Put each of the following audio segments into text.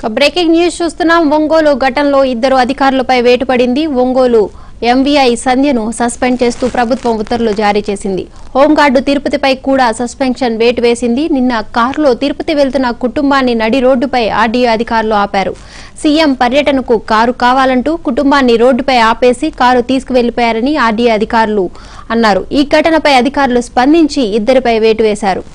Breaking news చూస్తున్నాం ఒంగోలు ఘటనలో ఇద్దరు అధికారులపై వేటు పడింది ఒంగోలు ఎంవీఐ సంధ్యను సస్పెండ్ చేస్తూ ప్రభుత్వం ఉత్తర్వులు జారీ చేసింది హోంగార్డు తిరుపతిపై కూడా సస్పెన్షన్ వేటు వేసింది నిన్న కారులో తిరుపతి వెళ్తున్న కుటుంబాన్ని నడి రోడ్డుపై ఆర్డీఓ అధికారులు ఆపారు సీఎం పర్యటనకు కారు కావాలంటూ కుటుంబాన్ని రోడ్డుపై ఆపేసి కారు తీసుకువెళ్లిపోయారని ఆర్డీఓ అధికారులు అన్నారు ఈ ఘటనపై అధికారులు స్పందించి ఇద్దరిపై వేటు వేశారు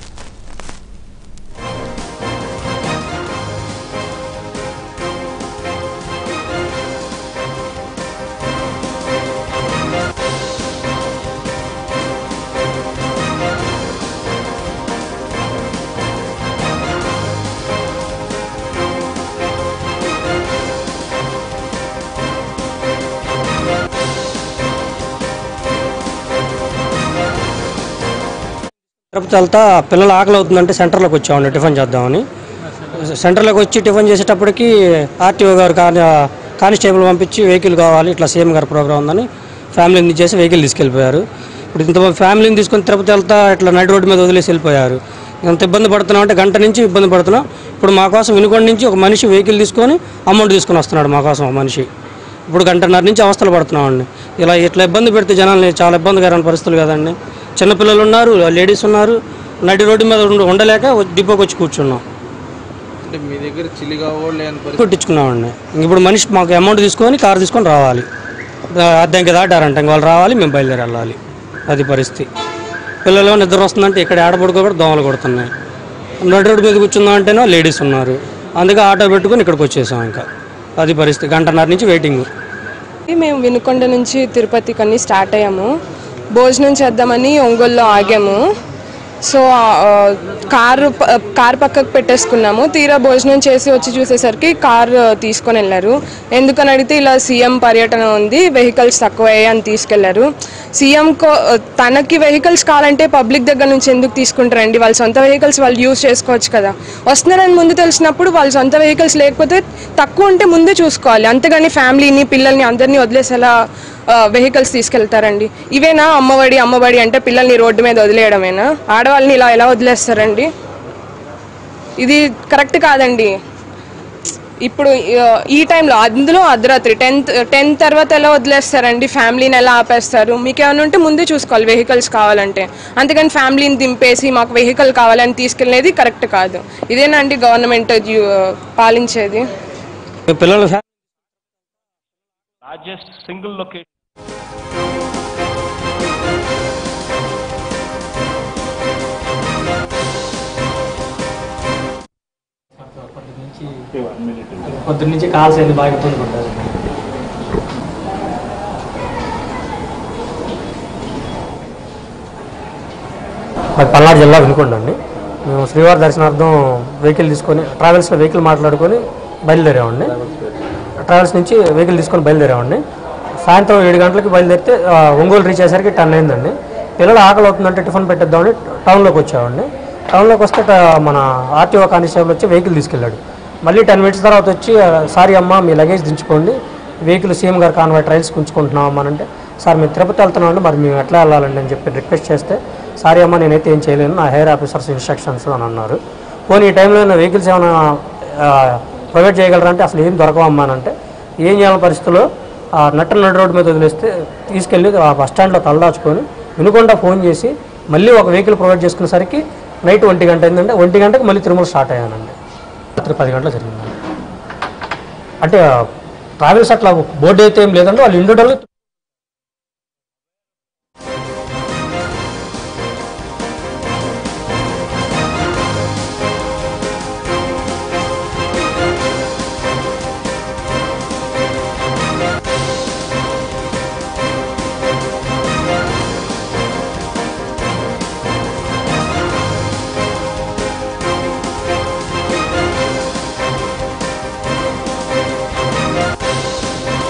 తిరుపతి వెళ్తా పిల్లలు ఆకలి అవుతుందంటే సెంటర్లోకి వచ్చామండి టిఫిన్ చేద్దామని సెంటర్లోకి వచ్చి టిఫిన్ చేసేటప్పటికి ఆర్టీఓ గారు కాని కానిస్టేబుల్ పంపించి వెహికల్ కావాలి ఇట్లా సీఎం గారి ప్రోగ్రామ్ ఉందని ఫ్యామిలీని చేసి వెహికల్ తీసుకెళ్ళిపోయారు ఇప్పుడు ఇంత ఫ్యామిలీని తీసుకొని తిరుపతి వెళ్తా ఇట్లా నడి రోడ్డు మీద వదిలేసి వెళ్ళిపోయారు ఎంత ఇబ్బంది పడుతున్నాం అంటే గంట నుంచి ఇబ్బంది పడుతున్నాం ఇప్పుడు మా కోసం వినుకొండ నుంచి ఒక మనిషి వెహికల్ తీసుకొని అమౌంట్ తీసుకొని వస్తున్నాడు మా కోసం ఒక మనిషి ఇప్పుడు గంటన్నర నుంచి అవస్థలు పడుతున్నామండి ఇలా ఇట్లా ఇబ్బంది పెడితే జనాల్ని చాలా ఇబ్బందికరమైన పరిస్థితులు కదండి చిన్నపిల్లలు ఉన్నారు లేడీస్ ఉన్నారు నడి రోడ్డు మీద ఉండ- ఉండలేక వచ్చి- డిపోకి వచ్చి కూర్చున్నాం అంటే మీ దగ్గర చిల్లిగావో లేని పరిస్థితి కొట్టించుకున్నామండి ఇంక ఇప్పుడు మనిషి మాకు అమౌంట్ తీసుకొని కారు తీసుకొని రావాలి అద్దెంకి దాటారంట ఇంక వాళ్ళు రావాలి మేము బయలుదేరి వెళ్ళాలి అది పరిస్థితి పిల్లలు నిద్ర వస్తుందంటే ఇక్కడ ఏడబడుకో కూడా దోమలు కొడుతున్నాయి నడి రోడ్డు మీద కూర్చుందాం అంటేనో లేడీస్ ఉన్నారు అందుకే ఆటో పెట్టుకొని ఇక్కడికి వచ్చేసాం ఇంకా అది పరిస్థితి గంటన్నర నుంచి వెయిటింగ్ మేము వినుకొండ నుంచి తిరుపతికి అన్ని స్టార్ట్ అయ్యాము భోజనం చేద్దామని ఒంగోలులో ఆగాము సో ఆ, కారు ప- కారు పక్కకు పెట్టేసుకున్నాము తీరా భోజనం చేసి వచ్చి చూసేసరికి కారు తీసుకొని వెళ్ళారు ఎందుకని అడిగితే ఇలా సీఎం పర్యటన ఉంది వెహికల్స్ తక్కువ అని తీసుకెళ్లారు సీఎం తనకి వెహికల్స్ కావాలంటే పబ్లిక్ దగ్గర నుంచి ఎందుకు తీసుకుంటారండి వాళ్ళ సొంత వెహికల్స్ వాళ్ళు యూజ్ చేసుకోవచ్చు కదా వస్తున్నారని ముందు తెలిసినప్పుడు వాళ్ళ సొంత వెహికల్స్ లేకపోతే తక్కువ ఉంటే ముందే చూసుకోవాలి అంతేగాని ఫ్యామిలీని పిల్లల్ని అందరినీ వదిలేసేలా వెహికల్స్ తీసుకెళ్తారండి ఇవేనా అమ్మఒడి అమ్మఒడి అంటే పిల్లల్ని రోడ్డు మీద వదిలేయడమేనా ఆడవాళ్ళని ఇలా ఎలా వదిలేస్తారండి ఇది కరెక్ట్ కాదండి ఇప్పుడు ఆ, ఈ టైంలో అందులో అర్ధరాత్రి టెన్త్ టెన్ తర్వాత ఎలా వదిలేస్తారండి ఫ్యామిలీని ఎలా ఆపేస్తారు మీకు ఏమైనా ఉంటే ముందే చూసుకోవాలి వెహికల్స్ కావాలంటే అంతేకాని ఫ్యామిలీని దింపేసి మాకు వెహికల్ కావాలని తీసుకెళ్ళేది కరెక్ట్ కాదు ఇదేనండి గవర్నమెంట్ పాలించేది పిల్లలు largest single location. పొద్దున్న నుంచి కాల్స్ అయింది బాగా ఇబ్బంది పడ్డారు మాది పల్నాడు జిల్లా వినుకొండండి మేము శ్రీవారి దర్శనార్థం వెహికల్ తీసుకొని ట్రావెల్స్లో వెహికల్ మాట్లాడుకొని బయలుదేరామండి ట్రావెల్స్ నుంచి వెహికల్ తీసుకొని బయలుదేరామండి సాయంత్రం ఏడు గంటలకి బయలుదేరితే ఆ, ఒంగోలు రీచ్ అయ్యేసరికి టెన్ అయిందండి పిల్లలు ఆకలి అవుతుందంటే టిఫిన్ పెట్టేద్దామని టౌన్లోకి వచ్చామండి టౌన్లోకి వస్తే ట- మన ఆర్టీఓ కానిస్టేబుల్ వచ్చి వెహికల్ తీసుకెళ్ళాడు మళ్ళీ టెన్ మినిట్స్ తర్వాత వచ్చి సారీ అమ్మ మీ లగేజ్ దించుకోండి వెహికల్ సీఎం గారు కాన్వాయ్ ట్రైల్స్ ఉంచుకుంటున్నాం అమ్మ అని అంటే సార్ మేము తిరుపతి వెళ్తున్నామండి మరి మేము ఎట్లా వెళ్ళాలండి అని చెప్పి రిక్వెస్ట్ చేస్తే సారీ అమ్మ నేనైతే ఏం చేయలేను నా హెయిర్ ఆఫీసర్స్ ఇన్స్ట్రక్షన్స్ అని అన్నారు పోనీ ఈ టైంలో ఏమైనా వెహికల్స్ ఏమైనా ప్రొవైడ్ చేయగలరా అంటే అసలు ఏం దొరకవమ్మా అని అంటే ఏం చేయాలని పరిస్థితుల్లో ఆ నట్ట నడి రోడ్డు మీద వదిలేస్తే తీసుకెళ్ళి ఆ బస్ స్టాండ్లో తలదాచుకొని వినుకొండ ఫోన్ చేసి మళ్ళీ ఒక వెహికల్ ప్రొవైడ్ చేసుకునేసరికి నైట్ ఒంటి గంట అయిందంటే ఒంటి గంటకి మళ్ళీ తిరుమల స్టార్ట్ అయ్యానండి రాత్రి పది గంటలు జరిగిందండి అంటే ట్రావెల్స్ అట్లా బోర్డు అయితే ఏం లేదంటే వాళ్ళు ఇండివిజువల్